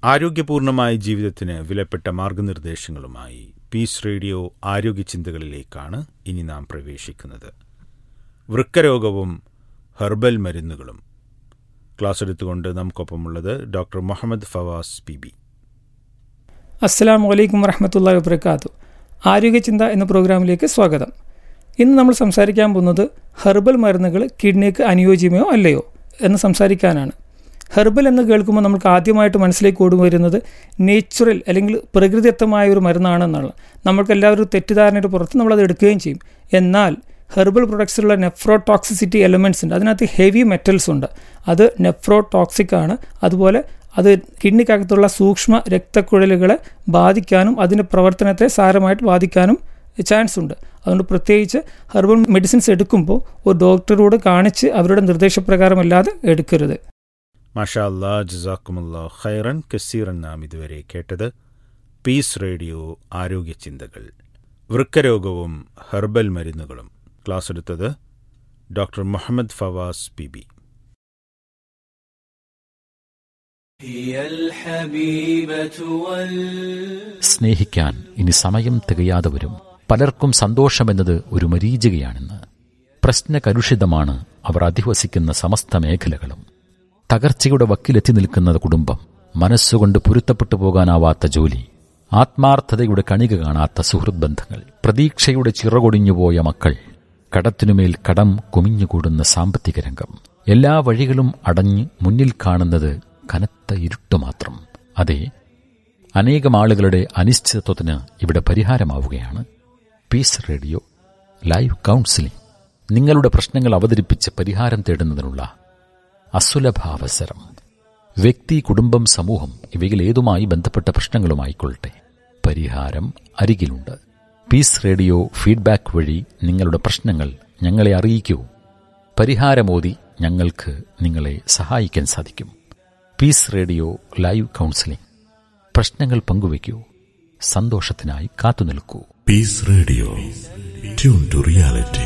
ആരോഗ്യപൂർണമായ ജീവിതത്തിന് വിലപ്പെട്ട മാർഗനിർദ്ദേശങ്ങളുമായി piece radio ആരോഗ്യ ചിന്തകളിലേക്കാണ് ഇനി നാം പ്രവേശിക്കുന്നത് വൃക്കരോഗവും ഹെർബൽ മരുന്നുകളും ക്ലാസ് എടുത്തുകൊണ്ട് നമുക്കൊപ്പമുള്ളത് doctor Muhammad Fawas P B അസ്സാം വലൈക്കും വറഹമത്തല്ലാ വബർക്കാത്തു ആരോഗ്യചിന്ത എന്ന പ്രോഗ്രാമിലേക്ക് സ്വാഗതം ഇന്ന് നമ്മൾ സംസാരിക്കാൻ പോകുന്നത് ഹെർബൽ മരുന്നുകൾ കിഡ്നിക്ക് അനുയോജ്യമോ അല്ലയോ എന്ന് സംസാരിക്കാനാണ് ഹെർബൽ എന്ന് കേൾക്കുമ്പോൾ നമുക്ക് ആദ്യമായിട്ട് മനസ്സിലേക്ക് ഓടി വരുന്നത് നേച്ചുറൽ അല്ലെങ്കിൽ പ്രകൃതിദത്തമായ ഒരു മരുന്നാണെന്നുള്ള നമ്മൾക്ക് എല്ലാവരും തെറ്റിദ്ധാരണയുടെ പുറത്ത് നമ്മളത് എടുക്കുകയും ചെയ്യും എന്നാൽ ഹെർബൽ പ്രൊഡക്ട്സിലുള്ള നെഫ്രോ ടോക്സിസിറ്റി എലമെൻറ്റ്സ് ഉണ്ട് അതിനകത്ത് ഹെവി മെറ്റൽസ് ഉണ്ട് അത് നെഫ്രോ ടോക്സിക് ആണ് അതുപോലെ അത് കിഡ്നിക്കകത്തുള്ള സൂക്ഷ്മ രക്തക്കുഴലുകളെ ബാധിക്കാനും അതിൻ്റെ പ്രവർത്തനത്തെ സാരമായിട്ട് ബാധിക്കാനും ചാൻസ് ഉണ്ട് അതുകൊണ്ട് പ്രത്യേകിച്ച് ഹെർബൽ മെഡിസിൻസ് എടുക്കുമ്പോൾ ഒരു ഡോക്ടറോട് കാണിച്ച് അവരുടെ നിർദ്ദേശപ്രകാരമല്ലാതെ എടുക്കരുത് മാഷാ അല്ലാ ജസാക്കുമുല്ലാ ഖൈറൻ കസീറൻ നാം ഇതുവരെ കേട്ടത് പീസ് റേഡിയോ ആരോഗ്യ ചിന്തകൾ വൃക്കരോഗവും ഹെർബൽ മരുന്നുകളും ക്ലാസ് എടുത്തത് doctor Muhammad Fawas P B هي الحبيبة وال സ്നേഹിക്കാൻ ഇനി സമയം തികയാതെ വരും പലർക്കും സന്തോഷമെന്നത് ഒരു മരീചികയാണെന്ന് പ്രശ്നകലുഷിതമാണ് അവർ അധിവസിക്കുന്ന സമസ്ത മേഖലകളും തകർച്ചയുടെ വക്കിലെത്തി നിൽക്കുന്ന കുടുംബം മനസ്സുകൊണ്ട് പൊരുത്തപ്പെട്ടു പോകാനാവാത്ത ജോലി ആത്മാർത്ഥതയുടെ കണിക കാണാത്ത സുഹൃത് ബന്ധങ്ങൾ പ്രതീക്ഷയുടെ ചിറകൊടിഞ്ഞുപോയ മക്കൾ കടത്തിനുമേൽ കടം കുമിഞ്ഞുകൂടുന്ന സാമ്പത്തിക രംഗം എല്ലാ വഴികളും അടഞ്ഞ് മുന്നിൽ കാണുന്നത് കനത്ത ഇരുട്ട് മാത്രം അതെ അനേകം ആളുകളുടെ അനിശ്ചിതത്വത്തിന് ഇവിടെ പരിഹാരമാവുകയാണ് പീസ് റേഡിയോ ലൈവ് കൗൺസിലിംഗ് നിങ്ങളുടെ പ്രശ്നങ്ങൾ അവതരിപ്പിച്ച് പരിഹാരം തേടുന്നതിനുള്ള അസുലഭാവസരം വ്യക്തി കുടുംബം സമൂഹം ഇവയിൽ ഏതുമായി ബന്ധപ്പെട്ട പ്രശ്നങ്ങളുമായിക്കൊള്ളട്ടെ പരിഹാരം അരികിലുണ്ട് പീസ് റേഡിയോ ഫീഡ്ബാക്ക് വഴി നിങ്ങളുടെ പ്രശ്നങ്ങൾ ഞങ്ങളെ അറിയിക്കൂ പരിഹാരമോതി ഞങ്ങൾക്ക് നിങ്ങളെ സഹായിക്കാൻ സാധിക്കും പീസ് റേഡിയോ ലൈവ് കൗൺസിലിംഗ് പ്രശ്നങ്ങൾ പങ്കുവയ്ക്കൂ സന്തോഷത്തിനായി കാത്തുനിൽക്കൂ Peace Radio. Tune to reality.